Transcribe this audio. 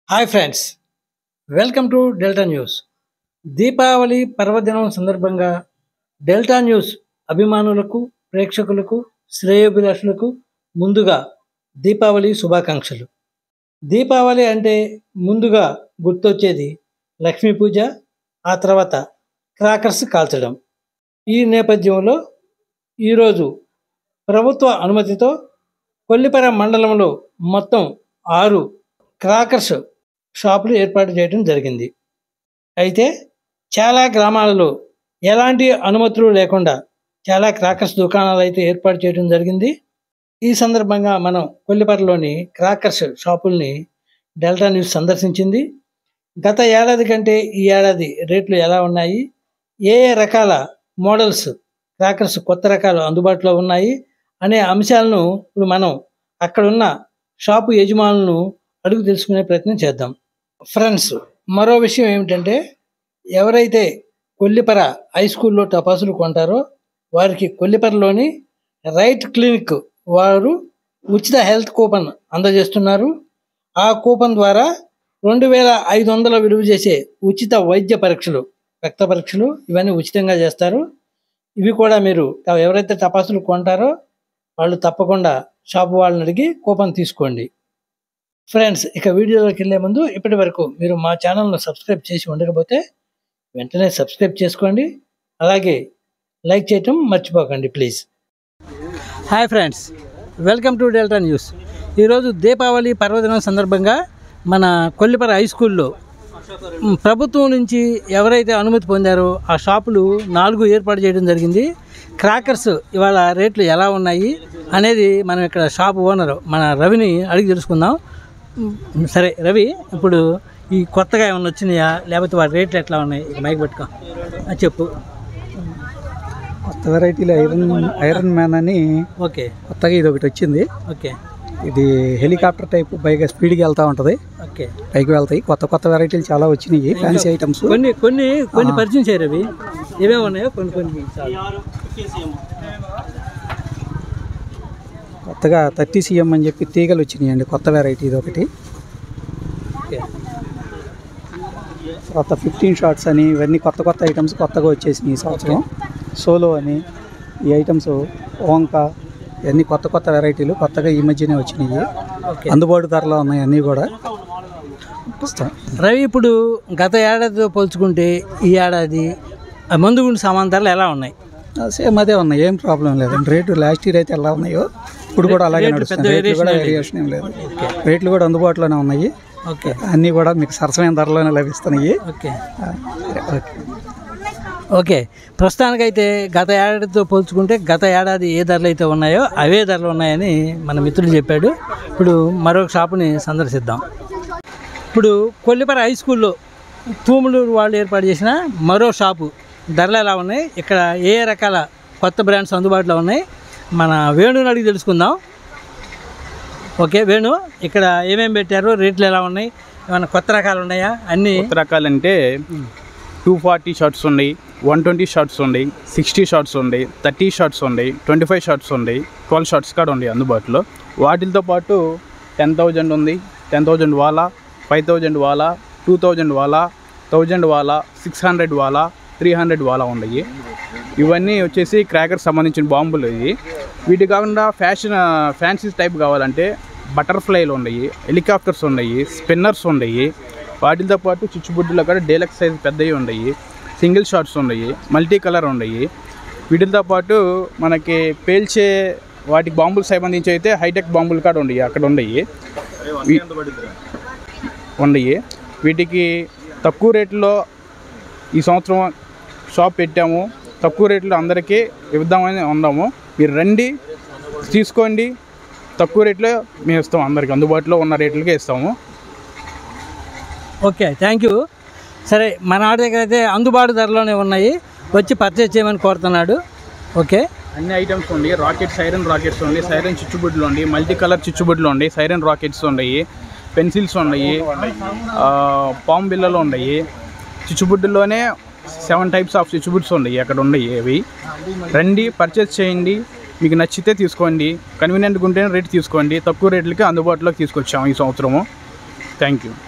Hi friends welcome to Delta news Deepavali పర్వదినం సందర్భంగా delta news అభిమానులకు ప్రేక్షకులకు శ్రేయోభిలాషులకు ముందుగా దీపావళి శుభాకాంక్షలు దీపావళి అంటే ముందుగా గుర్తొచ్చేది లక్ష్మీ పూజ ఆ తర్వాత క్రాకర్స్ కాల్చడం ఈ నేపథ్యంలో ఈరోజు ప్రభుత్వ అనుమతితో కొల్లిపర మండలంలో మొత్తం ఆరు క్రాకర్స్ షాపులు ఏర్పాటు చేయడం జరిగింది అయితే చాలా గ్రామాలలో ఎలాంటి అనుమతులు లేకుండా చాలా క్రాకర్స్ దుకాణాలు అయితే ఏర్పాటు చేయడం జరిగింది ఈ సందర్భంగా మనం కొల్లిపరలోని క్రాకర్స్ షాపుల్ని డెల్టా న్యూస్ సందర్శించింది గత ఏడాది కంటే ఈ ఏడాది రేట్లు ఎలా ఉన్నాయి ఏ ఏ రకాల మోడల్స్ క్రాకర్స్ కొత్త రకాలు అందుబాటులో ఉన్నాయి అనే అంశాలను ఇప్పుడు మనం అక్కడున్న షాపు యజమానులను అడుగు తెలుసుకునే ప్రయత్నం చేద్దాం ఫ్రెండ్స్ మరో విషయం ఏమిటంటే ఎవరైతే కొల్లిపర హై స్కూల్లో టపాసులు కొంటారో వారికి కొల్లిపరలోని రైట్ క్లినిక్ వారు ఉచిత హెల్త్ కూపన్ అందజేస్తున్నారు ఆ కూపన్ ద్వారా రెండు వేల ఐదు వందల విలువ చేసే ఉచిత వైద్య పరీక్షలు రక్త పరీక్షలు ఇవన్నీ ఉచితంగా చేస్తారు ఇవి కూడా మీరు ఎవరైతే టపాసులు కొంటారో వాళ్ళు తప్పకుండా షాపు వాళ్ళని అడిగి కూపన్ తీసుకోండి ఫ్రెండ్స్ ఇక వీడియోలోకి వెళ్ళే ముందు ఇప్పటి వరకు మీరు మా ఛానల్ను సబ్స్క్రైబ్ చేసి ఉండకపోతే వెంటనే సబ్స్క్రైబ్ చేసుకోండి అలాగే లైక్ చేయటం మర్చిపోకండి please hi friends welcome to Delta news ఈరోజు దీపావళి పర్వదినం సందర్భంగా మన కొల్లిపర హై స్కూల్లో మ్, ప్రభుత్వం నుంచి ఎవరైతే అనుమతి పొందారో ఆ షాపులు నాలుగు ఏర్పాటు చేయడం జరిగింది క్రాకర్స్ ఇవాళ రేట్లు ఎలా ఉన్నాయి అనేది మనం ఇక్కడ షాప్ ఓనర్ మన రవిని అడిగి తెలుసుకుందాం మ్, సరే రవి ఇప్పుడు ఈ కొత్తగా ఏమైనా వచ్చినాయా లేకపోతే వాటి రేట్లు ఎట్లా ఉన్నాయి ఇక మైక్ పట్టుకో ఆ, చెప్పు కొత్త వెరైటీలో ఐరన్ ఐరన్ మ్యాన్ అని ఓకే కొత్తగా ఇది ఒకటి వచ్చింది ఓకే ఇది హెలికాప్టర్ టైప్ పైగా స్పీడ్గా వెళ్తూ ఉంటుంది ఓకే పైకి వెళ్తాయి కొత్త కొత్త వెరైటీలు చాలా వచ్చినాయి ఫ్యాన్సీ ఐటమ్స్ కొన్ని కొన్ని కొన్ని పరిచయం చేయరు అవి ఏమేమి ఉన్నాయో కొన్ని కొన్ని చాలు. కొత్తగా థర్టీ సీఎం అని చెప్పి తీగలు వచ్చినాయి అండి కొత్త వెరైటీ ఇది ఒకటి ఓకే తర్వాత ఫిఫ్టీన్ షార్ట్స్ అని ఇవన్నీ కొత్త కొత్త ఐటమ్స్ కొత్తగా వచ్చేసినాయి ఈ సంవత్సరం సోలో అని ఈ ఐటమ్స్ ఓంక ఇవన్నీ కొత్త కొత్త వెరైటీలు కొత్తగా ఈ మధ్యనే వచ్చినాయి ఓకే అందుబాటు ధరలో ఉన్నాయి అన్నీ కూడా ఇస్తాం రవి ఇప్పుడు గత ఏడాదితో పోల్చుకుంటే ఈ ఏడాది ఆ మందు గుండు సామాన్ ధరలు ఎలా ఉన్నాయి సేమ్ అదే ఉన్నాయి ఏం ప్రాబ్లం లేదండి రేటు లాస్ట్ ఇయర్ అయితే ఎలా ఉన్నాయో ఇప్పుడు కూడా అలాగే రేట్లు నడుస్తుంది పెద్ద రేట్లు కూడా variation వేరియేషన్ ఏం లేదు రేట్లు కూడా అందుబాటులోనే ఉన్నాయి ఓకే అన్నీ కూడా మీకు సరసమైన ధరలోనే లభిస్తున్నాయి ఓకే ఆ, సరే, ఓకే ఓకే ప్రస్తుతానికైతే గత ఏడాదితో పోల్చుకుంటే గత ఏడాది ఏ ధరలు అయితే ఉన్నాయో అవే ధరలు ఉన్నాయని మన మిత్రుడు చెప్పాడు ఇప్పుడు మరొక షాపుని సందర్శిద్దాం ఇప్పుడు కొల్లిపర హై స్కూల్లో తూములూరు వాళ్ళు ఏర్పాటు చేసిన మరో షాపు ధరలు ఎలా ఉన్నాయి ఇక్కడ ఏ ఏ రకాల కొత్త బ్రాండ్స్ అందుబాటులో ఉన్నాయి మన వేణుని అడిగి తెలుసుకుందాం ఓకే వేణు ఇక్కడ ఏమేమి పెట్టారు రేట్లు ఎలా ఉన్నాయి ఏమైనా కొత్త రకాలు ఉన్నాయా అన్నీ కొత్త రకాలంటే టూ ఫార్టీ షార్ట్స్ ఉన్నాయి వన్ ట్వంటీ షార్ట్స్ ఉన్నాయి సిక్స్టీ షార్ట్స్ ఉన్నాయి థర్టీ షార్ట్స్ ఉన్నాయి ట్వంటీ ఫైవ్ షార్ట్స్ ఉన్నాయి ట్వెల్వ్ షార్ట్స్ కూడా ఉన్నాయి అందుబాటులో వాటితో పాటు టెన్ థౌజండ్ ఉంది టెన్ థౌజండ్ వాలా ఫైవ్ థౌజండ్ వాలా టూ థౌజండ్ వాలా థౌజండ్ వాలా సిక్స్ హండ్రెడ్ వాలా త్రీ హండ్రెడ్ వాలా ఉన్నాయి ఇవన్నీ వచ్చేసి క్రాకర్ సంబంధించిన బాంబులు ఇవి వీటి కాకుండా ఫ్యాషన్ ఫ్యాన్సీ టైప్ కావాలంటే బటర్ఫ్లైలు ఉన్నాయి హెలికాప్టర్స్ ఉన్నాయి స్పిన్నర్స్ ఉన్నాయి వాటితో పాటు చిచ్చుబుడ్డులో కూడా డేలక్స్ సైజ్ పెద్దవి ఉన్నాయి సింగిల్ షాట్స్ ఉన్నాయి మల్టీ కలర్ ఉన్నాయి వీటితో పాటు మనకి పేల్చే వాటికి బాంబులు సంబంధించి అయితే హైటెక్ బాంబులు కూడా ఉన్నాయి అక్కడ ఉన్నాయి వీ- ఉన్నాయి వీటికి తక్కువ రేట్లో ఈ సంవత్సరం షాప్ పెట్టాము తక్కువ రేట్లో అందరికీ ఇద్దామని ఉన్నాము మీరు రండి తీసుకోండి తక్కువ రేట్లో మేము ఇస్తాం అందరికి అందుబాటులో ఉన్న రేట్లకే ఇస్తాము ఓకే థ్యాంక్ యూ సరే మన ఆడ దగ్గర అయితే అందుబాటు ధరలోనే ఉన్నాయి వచ్చి పర్చేజ్ చేయమని కోరుతున్నాడు ఓకే అన్ని ఐటమ్స్ ఉన్నాయి రాకెట్స్ ఐరన్ రాకెట్స్ ఉన్నాయి సైరన్ చిచ్చుబుడ్లు ఉన్నాయి మల్టీ కలర్ చిచ్చుబుడ్లు ఉన్నాయి సైరన్ రాకెట్స్ ఉన్నాయి పెన్సిల్స్ ఉన్నాయి ఆ, పామ్ బిల్లలు ఉన్నాయి చిచ్చుబుడ్డులోనే సెవెన్ టైప్స్ ఆఫ్ చిచ్చుబుడ్స్ ఉన్నాయి అక్కడ ఉన్నాయి అవి రండి పర్చేస్ చేయండి మీకు నచ్చితే తీసుకోండి కన్వీనియంట్గా ఉంటేనే రేట్ తీసుకోండి తక్కువ రేట్లకి అందుబాటులోకి తీసుకొచ్చాము ఈ సంవత్సరము థ్యాంక్ యూ